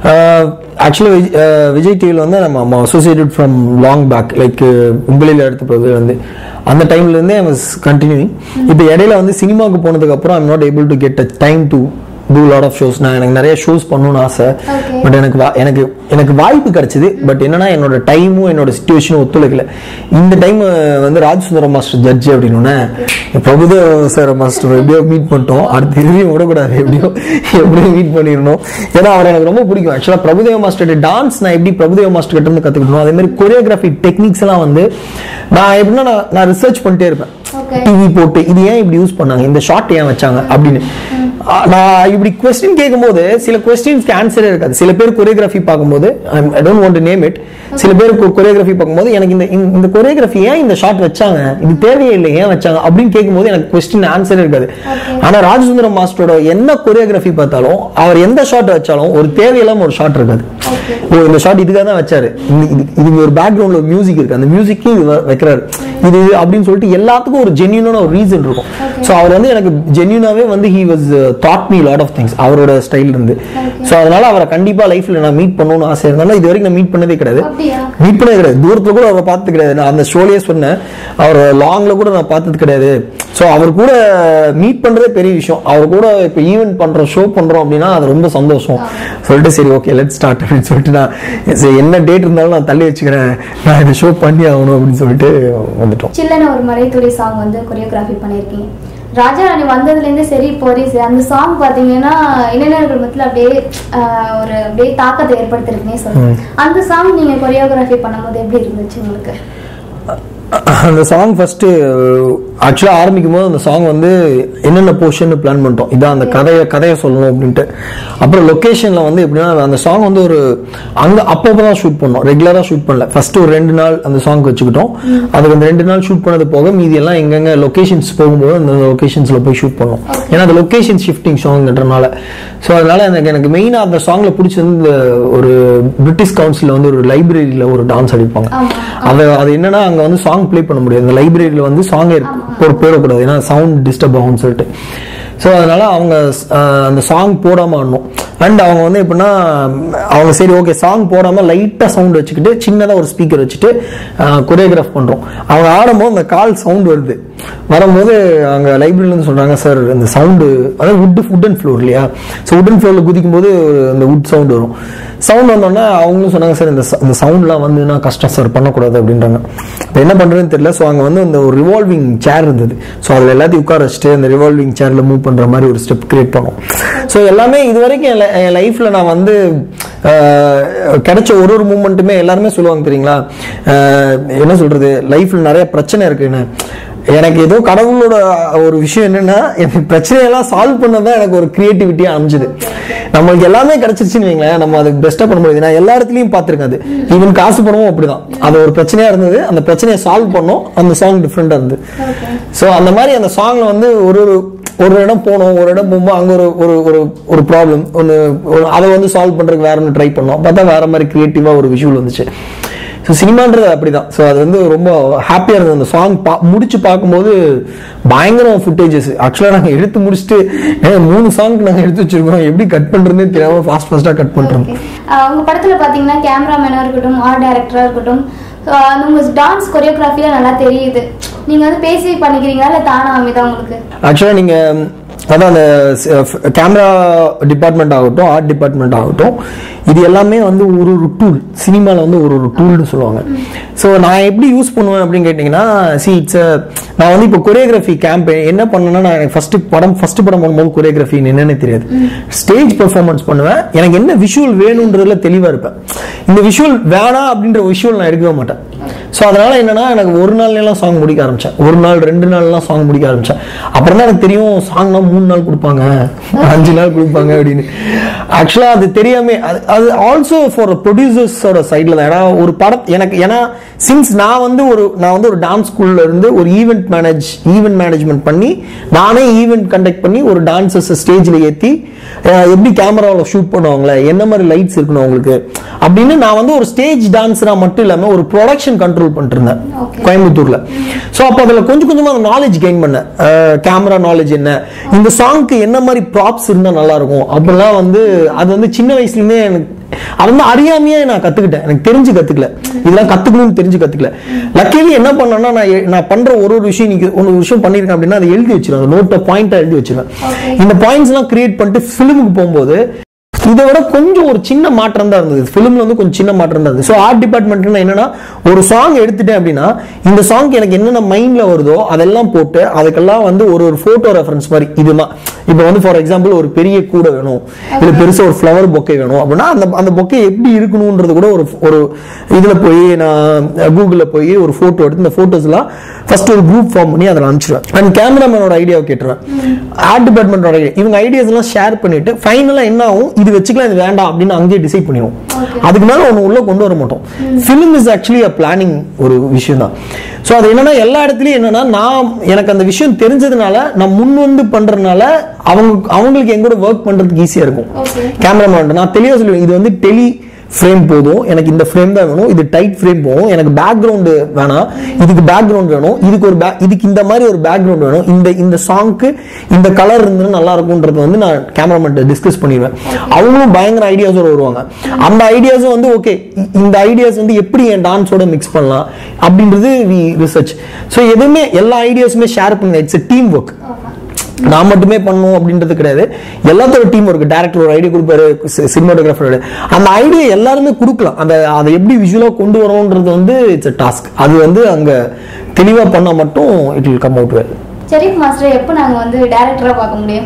ஆக்சுவலி விஜய் டிவியில் வந்து நம்ம associated from long back like உங்களில் எடுத்த பிறகு வந்து அந்த டைம்ல இருந்தே வாஸ் கண்டினியூங் இப்போ இடையில வந்து சினிமாவுக்கு போனதுக்கு அப்புறம் I'm not able to get a time to do lot of shows நான் எனக்கு நிறைய ஷோஸ் பண்ணணும்னு ஆசை Okay. பட் எனக்கு வா- எனக்கு எனக்கு வாய்ப்பு கிடைச்சது பட் என்னன்னா என்னோட டைமும் என்னோட சுச்சுவேஷனும் ஒத்துழைக்கல இந்த டைம் வந்து ராஜ் சுந்தரம் மாஸ்டர் ஜட்ஜ் அப்படின்னு பிரபுதேவ சார் மாஸ்டர் எப்படியோ மீட் பண்ணிட்டோம் அடுத்த இறுதியும் விடக்கூடாது எப்படியோ எப்படியோ மீட் பண்ணிடணும் ஏன்னா அவர் எனக்கு ரொம்ப பிடிக்கும் ஆக்சுவலாக பிரபுதேவ மாஸ்டர் டான்ஸ் நான் எப்படி பிரபுதேவ மாஸ்டர் கிட்ட இருந்து கற்றுக்கணும் அதே மாதிரி கொரியோகிராஃபி டெக்னிக்ஸ் எல்லாம் வந்து நான் எப்படின்னா நான் நான் ரிசர்ச் பண்ணிட்டே இருப்பேன் Okay. டிவி போட்டு இது ஏன் இப்படி யூஸ் பண்ணாங்க இந்த ஷார்ட் ஏன் வச்சாங்க அப்படின்னு ஆ, நான் இப்படி கொஸ்டின் கேட்கும்போது சில கொஸ்டின்ஸ்க்கு ஆன்சரே இருக்காது சில பேர் கொரியோகிராஃபி பார்க்கும்போது I don't want name it சில பேர் கொரியோகிராஃபி பார்க்கும்போது எனக்கு இந்த இந்த- இந்த கொரியோகிராஃபி ஏன் இந்த ஷார்ட் வச்சாங்க இது தேவையே இல்லை ஏன் வச்சாங்க அப்படின்னு கேட்கும்போது எனக்கு கொஸ்டின் ஆன்சரே இருக்காது ஆனா ராஜசுந்தரம் மாஸ்டரோட என்ன கொரியோகிராஃபி பார்த்தாலும் அவர் எந்த ஷார்ட் வச்சாலும் ஒரு தேவையில்லாம ஒரு ஷார்ட் இருக்காது Okay. ஓ இந்த ஷார்ட் இதுக்காக தான் வச்சாரு இந்த- இது இது ஒரு பேக்ரவுண்ட்ல ஒரு மியூசிக் இருக்கு அந்த மியூசிக்கு இது வ- வைக்கிறாரு இது இது அப்படின்னு சொல்லிட்டு எல்லாத்துக்கும் ஒரு ஜென்யூனான ஒரு ரீசன் இருக்கும் ஸோ அவர் வந்து எனக்கு ஜென்யூனாவே வந்து he was taught me lot of things அவரோட ஸ்டைல் இருந்து ஸோ அதனால அவரை கண்டிப்பா லைஃப்ல நான் மீட் பண்ணணும்னு ஆசை இருந்தாலும் இது வரைக்கும் நான் மீட் பண்ணதே கிடையாது அப்படியா மீட் பண்ணவே கிடையாது தூரத்துல கூட அவரை பார்த்தது கிடையாது நான் அந்த ஷோலயே சொன்னேன் அவர் லாங்ல கூட நான் பார்த்தது கிடையாது ஸோ அவர் கூட மீட் பண்றதே பெரிய விஷயம் அவர் கூட இப்போ ஈவென்ட் பண்றோம் ஷோ பண்றோம் அப்படின்னா அது ரொம்ப சந்தோஷம் சொல்லிட்டு சரி ஓகே லெட் ஸ்டார்ட் அப்படின்னு சொல்லிட்டு நான் சரி என்ன டேட் இருந்தாலும் நான் தள்ளி வச்சுக்கிறேன் நான் இந்த ஷோ பண்ணி ஆகணும் அப்படின்னு சொல்லிட்டு வந்துட்டோம் சில்லன ஒரு மலைத்துளி சாங் வந்து கொரியோகிராஃபி பண்ணியிருக்கீங்க ராஜா ராணி வந்ததுலேருந்து சரி இப்போ வரையும் சரி அந்த சாங் பார்த்தீங்கன்னா இளைஞர்கள் மத்தியில் அப்படியே ஆஹ், ஒரு அப்படியே தாக்கத்தை ஏற்படுத்திருக்குன்னே சொல்லலாம் அந்த சாங் நீங்கள் கொரியோகிராஃபி பண்ணும்போது எப்படி இருந்துச்சு உங்களுக்கு அந்த சாங் ஃபர்ஸ்ட் ஆக்சுவலாக ஆரம்பிக்கும் போது அந்த சாங் வந்து என்னென்ன போர்ஷன் பிளான் பண்ணிட்டோம் இதான் அந்த கதையை கதையை சொல்லணும் அப்படின்ட்டு அப்புறம் லொக்கேஷனில் வந்து எப்படின்னா அந்த சாங் வந்து ஒரு அங்கே அப்பப்போ தான் ஷூட் பண்ணோம் ரெகுலராக ஷூட் பண்ணல ஃபர்ஸ்ட் ஒரு ரெண்டு நாள் அந்த சாங் வச்சுக்கிட்டோம் அதுக்கு அந்த ரெண்டு நாள் ஷூட் பண்ணது போக மீதி எல்லாம் எங்கெங்க லொகேஷன்ஸ் போகும்போது அந்த லொகேஷன்ஸில் போய் ஷூட் பண்ணோம் ஏன்னா அந்த லொகேஷன் ஷிஃப்டிங் சாங்ன்றனால ஸோ அதனால எனக்கு எனக்கு மெயினாக அந்த சாங்ல பிடிச்சது வந்து இந்த ஒரு பிரிட்டிஷ் கவுன்சிலில் வந்து ஒரு லைப்ரரியில் ஒரு டான்ஸ் அடிப்பாங்க ஆமா. அது அது என்னன்னா அங்க வந்து சாங் ப்ளே பண்ண முடியாது அந்த லைப்ரரியில வந்து சாங் போட போடக்கூடாது ஏன்னா சவுண்ட் டிஸ்டர்ப் ஆகும்னு சொல்லிட்டு ஸோ அதனால அவங்க அஹ், அந்த சாங் போடாம ஆடணும் அண்ட் அவங்க வந்து எப்படின்னா அவங்க சரி ஓகே சாங் போடாம லைட்டா சவுண்ட் வச்சுக்கிட்டு சின்னதா ஒரு ஸ்பீக்கர் வச்சுட்டு கொரியோகிராஃப் பண்றோம் அவங்க ஆடும்போது அந்த கால் சவுண்ட் வருது வரும்போது அங்க லைப்ரரியில இருந்து சொல்றாங்க சார் இந்த சவுண்டு அதாவது வுட் வுட்டன் ஃப்ளோர் இல்லையா ஸோ வுட்டன் ஃப்ளோர்ல குதிக்கும் போது அந்த வுட் சவுண்ட் வரும் சவுண்ட் வந்தோடனே அவங்களும் சொன்னாங்க சார் இந்த ச- இந்த சவுண்ட்லாம் வந்துன்னா கஷ்டம் சார் பண்ணக்கூடாது அப்படின்றாங்க இப்போ என்ன பண்றதுன்னு தெரியல ஸோ அங்கே வந்து இந்த ஒரு ரிவால்விங் சேர் இருந்தது ஸோ அதில் எல்லாத்தையும் உட்கார வச்சுட்டு அந்த ரிவால்விங் சேர்ல மூவ் பண்ற மாதிரி ஒரு ஸ்டெப் கிரியேட் பண்ணோம் ஸோ எல்லாமே இது வரைக்கும் என் li- என் லைஃப்ல நான் வந்து அஹ், கிடைச்ச ஒரு ஒரு மூமெண்ட்டுமே எல்லாருமே சொல்லுவாங்க தெரியுங்களா அஹ், என்ன சொல்றது லைஃப்ல நிறைய பிரச்சனை இருக்குன்னு எனக்கு ஏதோ கடவுளோட ஒரு விஷயம் என்னன்னா எனக்கு பிரச்சனையெல்லாம் சால்வ் பண்ணதான் எனக்கு ஒரு கிரியேட்டிவிட்டியா அமைஞ்சுது நம்மளுக்கு எல்லாமே கிடைச்சிருச்சுன்னு வைங்களேன் நம்ம அதுக்கு பெஸ்ட்டாக பண்ண முடியாது நான் எல்லா இடத்துலயும் பார்த்துருக்கேன் அது ஈவன் காசு பணமும் அப்படிதான் அது ஒரு பிரச்சனையா இருந்தது அந்த பிரச்சனையை சால்வ் பண்ணோம் அந்த சாங் டிஃப்ரெண்டா இருந்தது ஸோ அந்த மாதிரி அந்த சாங்ல வந்து ஒரு ஒரு ஒரு இடம் போனோம் ஒரு இடம் போகும்போது அங்க ஒரு ஒரு ஒரு ஒரு ப்ராப்ளம் ஒன்று அதை வந்து சால்வ் பண்றதுக்கு வேற ஒன்று ட்ரை பண்ணோம் பார்த்தா வேற மாதிரி கிரியேட்டிவா ஒரு விஷுவல் வந்துச்சு ஸோ சினிமான்றது அப்படிதான் ஸோ அது வந்து ரொம்ப ஹாப்பியாக இருந்தது அந்த சாங் பா முடிச்சு பார்க்கும்போது பயங்கரம் ஃபுட்டேஜஸ் ஆக்சுவலாக நாங்கள் எடுத்து முடிச்சுட்டு ஏ, மூணு சாங்க்கு நாங்கள் எடுத்து வச்சிருக்கோம் எப்படி கட் பண்ணுறதுனே தெரியாமல் ஃபாஸ்ட் ஃபாஸ்ட்டாக கட் பண்ணுறோம் Okay. ஆஹ் உங்க படத்துல பாத்தீங்கன்னா கேமராமேனா இருக்கட்டும் ஆர்ட் டைரக்டரா இருக்கட்டும் ஆஹ் அந்த உங்க டான்ஸ் கொரியோகிராஃபில நல்லா தெரியுது நீங்க வந்து பேசி பண்ணிக்கிறீங்களா இல்ல தானா அமைதா உங்களுக்கு ஆக்சுவலாக நீங்கள் அதான் அந்த கேமரா டிபார்ட்மெண்ட் ஆகட்டும் ஆர்ட் டிபார்ட்மெண்ட் ஆகட்டும் இது எல்லாமே வந்து ஒரு ஒரு டூல் சினிமாவில் வந்து ஒரு ஒரு டூல்னு சொல்லுவாங்க ஸோ நான் எப்படி யூஸ் பண்ணுவேன் அப்படின்னு கேட்டிங்கன்னா சி இட்ஸ் நான் வந்து இப்போ கொரியோகிராஃபி கேம்ப் என்ன பண்ணேன்னா நான் எனக்கு ஃபர்ஸ்ட் படம் ஃபர்ஸ்ட் படம் பண்ணும்போது கொரியோகிராஃபி என்னன்னு தெரியாது ஸ்டேஜ் பெர்ஃபார்மன்ஸ் பண்ணுவேன் எனக்கு என்ன விஷுவல் வேணுன்றதுல தெளிவாக இருப்பேன் இந்த விஷுவல் வேணாம் அப்படின்ற விஷுவல் நான் எடுக்கவே மாட்டேன் ஸோ அதனால என்னன்னா எனக்கு ஒரு நாள்லாம் சாங் முடிக்க ஆரம்பிச்சேன் ஒரு நாள் ரெண்டு நாள்லாம் சாங் முடிக்க ஆரம்பிச்சேன் அப்புறம் தான் எனக்கு தெரியும் சாங்னா மூணு நாள் கொடுப்பாங்க அஞ்சு நாள் கொடுப்பாங்க அப்படின்னு ஆக்சுவலாக அது தெரியாம அது அது ஆல்சோ ஃபார் ப்ரொடியூசர்ஸோட சைடில் தான் ஏன்னா ஒரு படம் எனக்கு ஏன்னா சின்ஸ் நான் வந்து ஒரு நான் வந்து ஒரு டான்ஸ் ஸ்கூல்ல இருந்து ஒரு ஈவெண்ட் மேனேஜ் ஈவெண்ட் மேனேஜ்மெண்ட் பண்ணி நானே ஈவெண்ட் கண்டக்ட் பண்ணி ஒரு டான்சர்ஸ் ஸ்டேஜில் ஏற்றி எப்படி கேமராவில் ஷூட் பண்ணுவாங்களே என்ன மாதிரி லைட்ஸ் இருக்கணும் அவங்களுக்கு அப்படின்னு நான் வந்து ஒரு ஸ்டேஜ் டான்ஸரா மட்டும் இல்லாம ஒரு ப்ரொடக்ஷன் கண்ட்ரோல் பண்ணிட்டு இருந்தேன் Okay. கோயம்புத்தூர்ல ஸோ அப்போ அதில் கொஞ்சம் கொஞ்சமா அந்த நாலேஜ் கெயின் பண்ணேன் கேமரா நாலேஜ் என்ன இந்த சாங்க்கு என்ன மாதிரி ப்ராப்ஸ் இருந்தால் நல்லா இருக்கும் அப்படிலாம் வந்து அது வந்து சின்ன வயசுலேருந்தே எனக்கு அது வந்து அறியாமையே நான் கத்துக்கிட்டேன் எனக்கு தெரிஞ்சு கத்துக்கல இதெல்லாம் கத்துக்கணும்னு தெரிஞ்சு கத்துக்கல லக்கிலி என்ன பண்ணேன்னா நான் எ- நான் பண்ற ஒரு ஒரு விஷயம் நீங்க ஒரு விஷயம் பண்ணிருக்கேன் அப்படின்னா அதை எழுதி வச்சிருவேன் அந்த நோட்டை பாயிண்டா எழுதி வச்சிருவேன் Okay. இந்த பாயிண்ட்ஸ் எல்லாம் கிரியேட் பண்ணிட்டு ஃபிலிமுக்கு போகும்போது இதை விட கொஞ்சம் ஒரு சின்ன மாற்றம் தான் இருந்தது ஃபிலிம்ல வந்து கொஞ்சம் சின்ன மாற்றம் தான் இருந்தது ஸோ ஆர்ட் டிபார்ட்மெண்ட்னா என்னன்னா ஒரு சாங் எடுத்துட்டேன் அப்படின்னா இந்த சாங்க்கு எனக்கு என்னென்ன மைண்ட்ல வருதோ அதெல்லாம் போட்டு அதுக்கெல்லாம் வந்து ஒரு ஒரு போட்டோ ரெஃபரன்ஸ் மாதிரி இதுதான் இப்போ வந்து ஃபார் எக்ஸாம்பிள் ஒரு பெரிய கூடை வேணும் இல்ல பெருசா ஒரு ஃப்ளவர் பொக்கே வேணும் அப்படின்னா அந்த அந்த பொக்கே எப்படி இருக்கணும்ன்றது கூட ஒரு ஒரு இதுல போய் நான் கூகுளில் போய் ஒரு போட்டோ எடுத்து இந்த போட்டோஸ்லாம் ஃபர்ஸ்ட் ஒரு குரூப் ஃபார்ம் பண்ணி அதில் அனுப்பிச்சிடுவேன் அண்ட் கேமராமேனோட ஐடியாவை கேட்டுருவேன் ஆர்ட் டிபார்ட்மெண்டோட ஐடியா இவங்க ஐடியாஸ் எல்லாம் ஷேர் பண்ணிட்டு ஃபைனலாக என்ன ஆகும் இது வச்சுக்கலாம் இது வேண்டாம் அப்படின்னு அங்கேயே டிசைட் பண்ணிடுவோம் அதுக்கு மேல ஒன்று உள்ள கொண்டு வர மாட்டோம் film is actually a planning ஒரு விஷயம் தான் ஸோ அது என்னன்னா எல்லா இடத்துலயும் என்னன்னா நான் எனக்கு அந்த விஷயம் தெரிஞ்சதுனால நான் முன் வந்து பண்றதுனால அவங்க அவங்களுக்கு எங்கூட ஒர்க் பண்றதுக்கு ஈஸியா இருக்கும் Okay. கேமராமேன் நான் தெளிவா சொல்லுவேன் இது வந்து டெலி ஃப்ரேம் போதும் எனக்கு இந்த ஃப்ரேம் தான் வேணும் இது டைட் ஃப்ரேம் போகும் எனக்கு பேக்ரவுண்டு வேணாம் இதுக்கு பேக்ரவுண்ட் வேணும் இதுக்கு ஒரு back- இதுக்கு இந்த மாதிரி ஒரு பேக்ரவுண்ட் வேணும் இந்த இந்த சாங்க்கு இந்த கலர் இருந்ததுன்னா நல்லா இருக்கும்ன்றது வந்து நான் கேமராமேன் டிஸ்கஸ் பண்ணிடுவேன் அவங்களும் பயங்கர ஐடியாஸோட வருவாங்க அந்த ஐடியாஸும் வந்து ஓகே இந்த ஐடியாஸ் வந்து எப்படி என் டான்ஸோட மிக்ஸ் பண்ணலாம் அப்படின்றது வி ரிசர்ச் ஸோ எதுவுமே எல்லா ஐடியாஸுமே ஷேர் பண்ணுங்க இட்ஸ் டீம் ஒர்க் நான் மட்டுமே பண்ணணும் அப்படின்றது கிடையாது எல்லாத்தோட டீம் ஒர்க் டேரக்டர் ஒரு ஐடியா கொடுப்பாரு சினிமாட்டோகிராஃபரோட அந்த ஐடியா எல்லாருமே கொடுக்கலாம் அந்த அதை எப்படி விஷுவலாக கொண்டு வரணுன்றது வந்து இட்ஸ் டாஸ்க் அது வந்து அங்கே தெளிவாக பண்ணால் மட்டும் it will come out well Sherif master எப்போ நாங்க வந்து டேரக்டரா பார்க்க முடியும்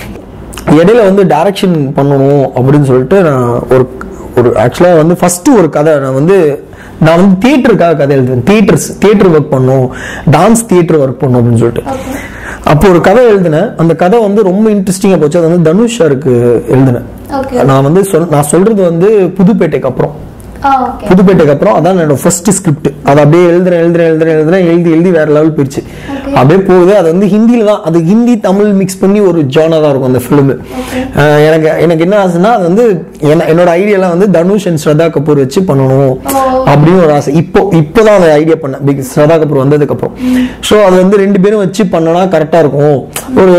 இடையில வந்து டைரக்ஷன் பண்ணணும் அப்படின்னு சொல்லிட்டு நான் ஒரு ஒரு ஆக்சுவலாக வந்து ஃபர்ஸ்ட் ஒரு கதை நான் வந்து நான் வந்து தியேட்டருக்காக கதை எழுதுவேன் தியேட்டர்ஸ் தியேட்டர் ஒர்க் பண்ணணும் டான்ஸ் தியேட்டர் ஒர்க் பண்ணணும் அப்படின்னு சொல்லிட்டு அப்போ ஒரு கதை எழுதினேன் அந்த கதை வந்து ரொம்ப இன்ட்ரெஸ்டிங்காக போச்சு அது வந்து தனுஷ் சாருக்கு எழுதினேன் ஓகே நான் வந்து சொல் நான் சொல்றது வந்து புதுப்பேட்டைக்கு அப்புறம் ஆ ஓகே புதுப்பேட்டைக்கு அப்புறம் அதான் என்னோட ஃபர்ஸ்ட் ஸ்கிரிப்ட் அதை அப்படியே எழுதுறேன் எழுதுறேன் எழுதுறேன் எழுதுறேன் எழுதி எழுதி வேற லெவல் போயிடுச்சு அப்படியே போகுது அது வந்து ஹிந்தியில தான் அது ஹிந்தி தமிழ் மிக்ஸ் பண்ணி ஒரு ஜானா தான் இருக்கும் அந்த ஃபிலிம் எனக்கு எனக்கு என்ன ஆசைன்னா அது வந்து என்ன- என்னோட ஐடியாலாம் வந்து தனுஷ் அண்ட் ஸ்ரதா கபூர் வச்சு பண்ணணும் அப்படின்னு ஒரு ஆசை இப்போ இப்போதான் அந்த ஐடியா பண்ணேன் பிக் ஸ்ரதா கபூர் வந்ததுக்கு அப்புறம் ஸோ அது வந்து ரெண்டு பேரும் வச்சு பண்ணனா கரெக்டா இருக்கும் ஒரு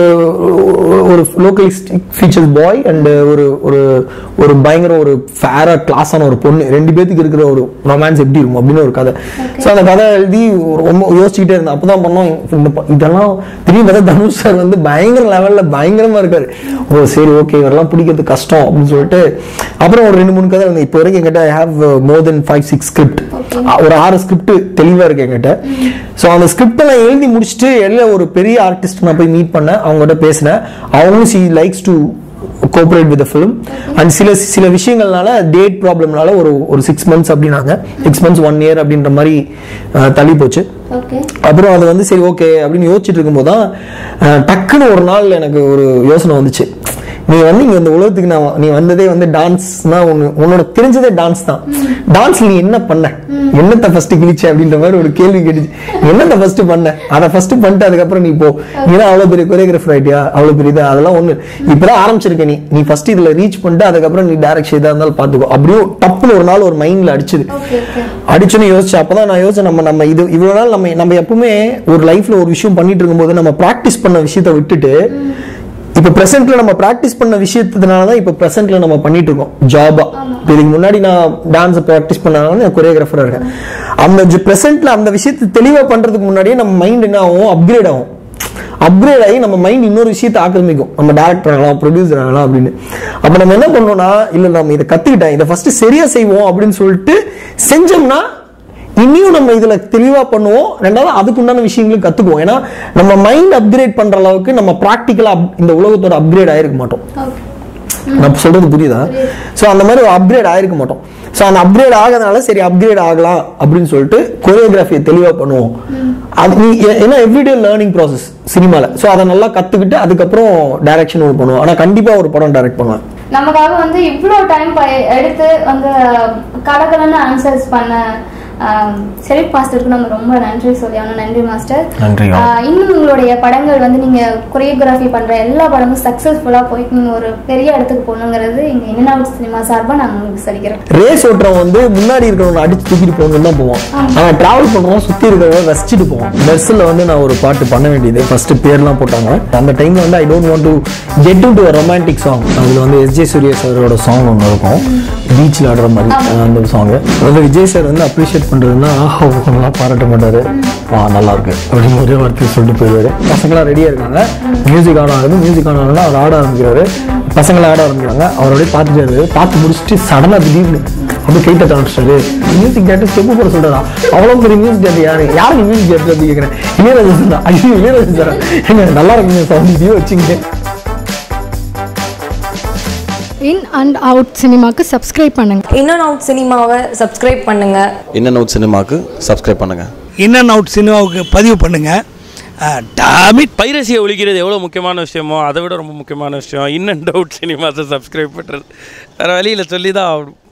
ஒரு லோக்கலிஸ்டிக் ஃபீச்சர்ஸ் பாய் அண்ட் ஒரு ஒரு ஒரு பயங்கர ஒரு ஃபேரா கிளாஸான ஒரு பொண்ணு ரெண்டு பேத்துக்கு இருக்கிற ஒரு ரொமான்ஸ் எப்படி இருக்கும் அப்படின்னு ஒரு கதை ஸோ அந்த கதை எழுதி ரொம்ப யோசிச்சுக்கிட்டே இருந்தேன் அப்பதான் பண்ணோம் இந்த ப- இதெல்லாம் திடீர்னு பார்த்தா தனுஷ் சார் வந்து பயங்கர லெவல்ல பயங்கரமா இருக்காரு ஓ சரி ஓகே இவரெல்லாம் பிடிக்கிறது கஷ்டம் அப்படின்னு சொல்லிட்டு அப்புறம் ஒரு ரெண்டு மூணு கதை வந்து இப்போ வரைக்கும் என்கிட்ட I have more then five six script ஒரு ஆறு ஸ்கிரிப்ட் தெளிவா இருக்கு என்கிட்ட ஸோ அந்த ஸ்கிரிப்ட் எல்லாம் எழுதி முடிச்சுட்டு எல்லாம் ஒரு பெரிய ஆர்டிஸ்ட் நான் போய் மீட் பண்ணேன் அவங்ககிட்ட பேசினேன் அவங்களும் she likes to cooperate with film and சில சில விஷயங்கள்னால டேட் ப்ராப்ளம்னால ஒரு ஒரு சிக்ஸ் மந்த்ஸ் அப்படின்னாங்க சிக்ஸ் மந்த்ஸ் ஒன் இயர் அப்படின்ற மாதிரி அஹ், தள்ளி போச்சு ஓகே அப்புறம் அது வந்து சரி ஓகே அப்படின்னு யோசிச்சுட்டு இருக்கும்போது தான் அஹ், டக்குன்னு ஒரு நாள் எனக்கு ஒரு யோசனை வந்துச்சு நீ வந்து இங்க இந்த உலகத்துக்கு நான் நீ வந்ததே வந்து டான்ஸ்னா உன்னு உன்னோட தெரிஞ்சதே டான்ஸ் தான் டான்ஸ்ல நீ என்ன பண்ண என்னத்தை ஃபர்ஸ்ட் கிழிச்ச அப்படின்ற மாதிரி ஒரு கேள்வி கேட்டுச்சு என்னத்தை ஃபர்ஸ்ட் பண்ண அதை ஃபர்ஸ்ட் பண்ணிட்டு அதுக்கப்புறம் நீ போ நீ தான் அவ்வளவு பெரிய கொரியோகிராஃபர் ஆயிட்டியா அவ்வளவு பெரிய இது அதெல்லாம் ஒண்ணு இப்பதான் ஆரம்பிச்சிருக்க நீ நீ ஃபர்ஸ்ட் இதுல ரீச் பண்ணிட்டு அதுக்கப்புறம் நீ டேரக்ஷன் இதா இருந்தாலும் பாத்துக்கோ அப்படியும் டப்புன்னு ஒரு நாள் ஒரு மைண்ட்ல அடிச்சுது ஓகே ஓகே அடிச்சுன்னு யோசிச்சு அப்பதான் நான் யோசிச்சேன் நம்ம நம்ம இது இவ்வளவு நாள் நம்ம நம்ம எப்பவுமே ஒரு லைஃப்ல ஒரு விஷயம் பண்ணிட்டு இருக்கும்போது நம்ம பிராக்டிஸ் பண்ண விஷயத்தை விட்டுட்டு இப்ப பிரசன்ட்ல நம்ம பிராக்டிஸ் பண்ண விஷயத்தினால தான் இப்ப பிரசன்ட்ல நம்ம பண்ணிட்டு இருக்கோம் ஜாபா இதுக்கு முன்னாடி நான் டான்ஸ் பிராக்டிஸ் பண்ணனால நான் கொரியோகிராஃபரா இருக்கேன் அந்த பிரசன்ட்ல அந்த விஷயத்தை தெளிவா பண்றதுக்கு முன்னாடியே நம்ம மைண்ட் என்ன ஆகும் அப்கிரேட் ஆகும் அப்கிரேட் ஆகி நம்ம மைண்ட் இன்னொரு விஷயத்தை ஆக்கிரமிக்கும் நம்ம டேரக்டர் ஆகலாம் ப்ரொடியூசர் ஆகலாம் அப்படின்னு அப்ப நம்ம என்ன பண்ணோம்னா இல்ல நம்ம இதை கத்துக்கிட்டேன் இதை ஃபர்ஸ்ட் சரியா செய்வோம் அப்படின்னு சொல்லிட்டு செஞ்சோம்னா இனியும் நம்ம இதுல தெளிவா பண்ணுவோம் ரெண்டாவது அதுக்குண்டான விஷயங்களும் கத்துக்குவோம் ஏன்னா நம்ம மைண்ட் அப்கிரேட் பண்ற அளவுக்கு நம்ம ப்ராக்டிக்கலா இந்த உலகத்தோட அப்கிரேட் ஆயிருக்க மாட்டோம் ஓகே நான் சொல்றது புரியுதா சோ அந்த மாதிரி ஒரு அப்கிரேட் ஆயிருக்க மாட்டோம் சோ அந்த அப்கிரேட் ஆகிறதுனால சரி அப்கிரேட் ஆகலாம் அப்படின்னு சொல்லிட்டு கொரியோகிராஃபியை தெளிவா பண்ணுவோம் அது நீ ஏ- ஏன்னா எவ்ரிடே லேர்னிங் ப்ராசஸ் சினிமால சோ அதை நல்லா கத்துக்கிட்டு அதுக்கப்புறம் டைரக்ஷன் ஒரு பண்ணுவோம் ஆனா கண்டிப்பா ஒரு படம் டைரக்ட் பண்ணுவேன் நமக்காக வந்து இவ்வளோ டைம் எடுத்து வந்து கலகலன்னு ஆன்சர்ஸ் பண்ண செலிட் மாஸ்டருக்கு நம்ம ரொம்ப நன்றி சொல்லி ஆகணும் நன்றி மாஸ்டர் நன்றி. ஆஹ் இன்னும் உங்களுடைய படங்கள் வந்து நீங்க கொரியோகிராஃபி பண்ற எல்லா படமும் சக்சஸ்ஃபுல்லா போயிட்டு நீங்க ஒரு பெரிய இடத்துக்கு போகணுங்கிறது எங்க இன்னனாவுட் சினிமா சார்பா நாங்க உங்களுக்கு சொல்லிக்கிறோம் ரேஸ் ஓட்டுறவன் வந்து முன்னாடி இருக்கிறவங்க அடிச்சு தூக்கிட்டு போகணும்னு தான் போவான் ஆனா டிராவல் பண்றவன் சுத்தி இருக்கிறவங்க ரசிச்சுட்டு போவான் பஸ்ஸில் வந்து நான் ஒரு பாட்டு பண்ண வேண்டியது ஃபர்ஸ்ட் பேர்லாம் போட்டாங்க அந்த டைம்ல வந்து I don't want to get to to romantic song அதுல வந்து எஸ் ஜே சூர்யா சாரோட சாங் ஒன்று இருக்கும் பீச்சில் ஆடுற மாதிரி அந்த சாங் வந்து விஜய் சார் வந்து அப்ரிஷியேட் பண்றதுன்னா ஆஹா ஓஹோலாம் பாராட்ட மாட்டாரு வா நல்லா இருக்கு அப்படின்னு ஒரே வார்த்தையை சொல்லிட்டு போயிடுவாரு பசங்களாம் ரெடியா இருக்காங்க மியூசிக் ஆன் ஆகுது மியூசிக் ஆன் ஆகுதுன்னா அவர் ஆட ஆரம்பிக்கிறாரு பசங்களை ஆட ஆரம்பிக்கிறாங்க அவர் அப்படியே பார்த்துட்டாரு பார்த்து முடிச்சுட்டு சடனாக திடீர்னு அப்படியே கை தட்ட ஆரம்பிச்சிட்டாரு மியூசிக் டேரக்டர் ஸ்டெப்பு போட சொல்றாரா அவ்வளோ பெரிய மியூசிக் டேரக்டர் யாரு யாருக்கு மியூசிக் டேரக்டர் அப்படி கேட்குறேன் இளையராஜன் தான் ஐயோ இளையராஜன் சார் எங்க நல்லா இருக்குங்க சவுண்ட் இதையும் வச்சுங்க இன் அண்ட் அவுட் சினிமாக்கு சப்ஸ்கிரைப் பண்ணுங்க இன் அண்ட் அவுட் சினிமாவை சப்ஸ்கிரைப் பண்ணுங்க இன் அண்ட் அவுட் சினிமாவுக்கு சப்ஸ்கிரைப் பண்ணுங்கள் இன் அண்ட் அவுட் சினிமாவுக்கு பதிவு பண்ணுங்க டாமிட் பைரசியை ஒழிக்கிறது எவ்வளோ முக்கியமான விஷயமோ அதை விட ரொம்ப முக்கியமான விஷயம் இன் அண்ட் அவுட் சினிமாஸை சப்ஸ்கிரைப் பண்ணுறது வேறு வழியில் சொல்லி தான் ஆகணும்